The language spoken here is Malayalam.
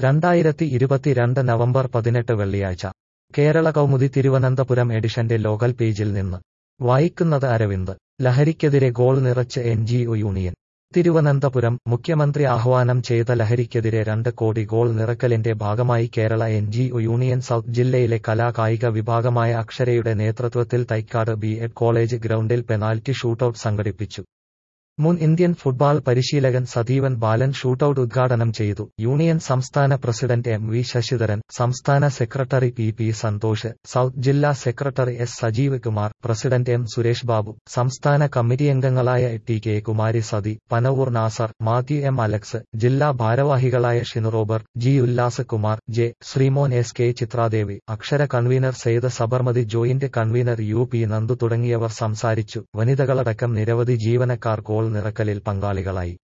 രണ്ടായിരത്തി ഇരുപത്തിരണ്ട് നവംബർ പതിനെട്ട് വെള്ളിയാഴ്ച കേരള കൗമുദി തിരുവനന്തപുരം എഡിഷന്റെ ലോകൽ പേജിൽ നിന്ന് വായിക്കുന്നത് അരവിന്ദ് ലഹരിക്കെതിരെ ഗോൾ നിറച്ച് N G O union Thiruvananthapuram മുഖ്യമന്ത്രി ആഹ്വാനം ചെയ്ത ലഹരിക്കെതിരെ രണ്ട് കോടി ഗോൾ നിറക്കലിന്റെ ഭാഗമായി Kerala N G O union south ജില്ലയിലെ കലാകായിക വിഭാഗമായ അക്ഷരയുടെ നേതൃത്വത്തിൽ തൈക്കാട് ബി എഡ് കോളേജ് ഗ്രൗണ്ടിൽ പെനാൽറ്റി ഷൂട്ടൌട്ട് സംഘടിപ്പിച്ചു മുൻ ഇന്ത്യൻ ഫുട്ബോൾ പരിശീലകൻ സതീവൻ ബാലൻ ഷൂട്ടൌട്ട് ഉദ്ഘാടനം ചെയ്തു യൂണിയൻ സംസ്ഥാന പ്രസിഡന്റ് എം വി ശശിധരൻ സംസ്ഥാന secretary P P Santhosh south ജില്ലാ secretary S Sajeev Kumar president M Suresh Babu സംസ്ഥാന കമ്മിറ്റി അംഗങ്ങളായ T K Kumari Sathi Panavoor Nasar Mathew M Alex ജില്ലാ ഭാരവാഹികളായ Shinu Robert G Ullas Kumar J Sreemon S K Chithradevi Akshara convener Syed Sabarmathi joint convener U P Nandu തുടങ്ങിയവർ സംസാരിച്ചു വനിതകളടക്കം നിരവധി ജീവനക്കാർ ഗോൾ നിറക്കലിൽ പങ്കാളികളായി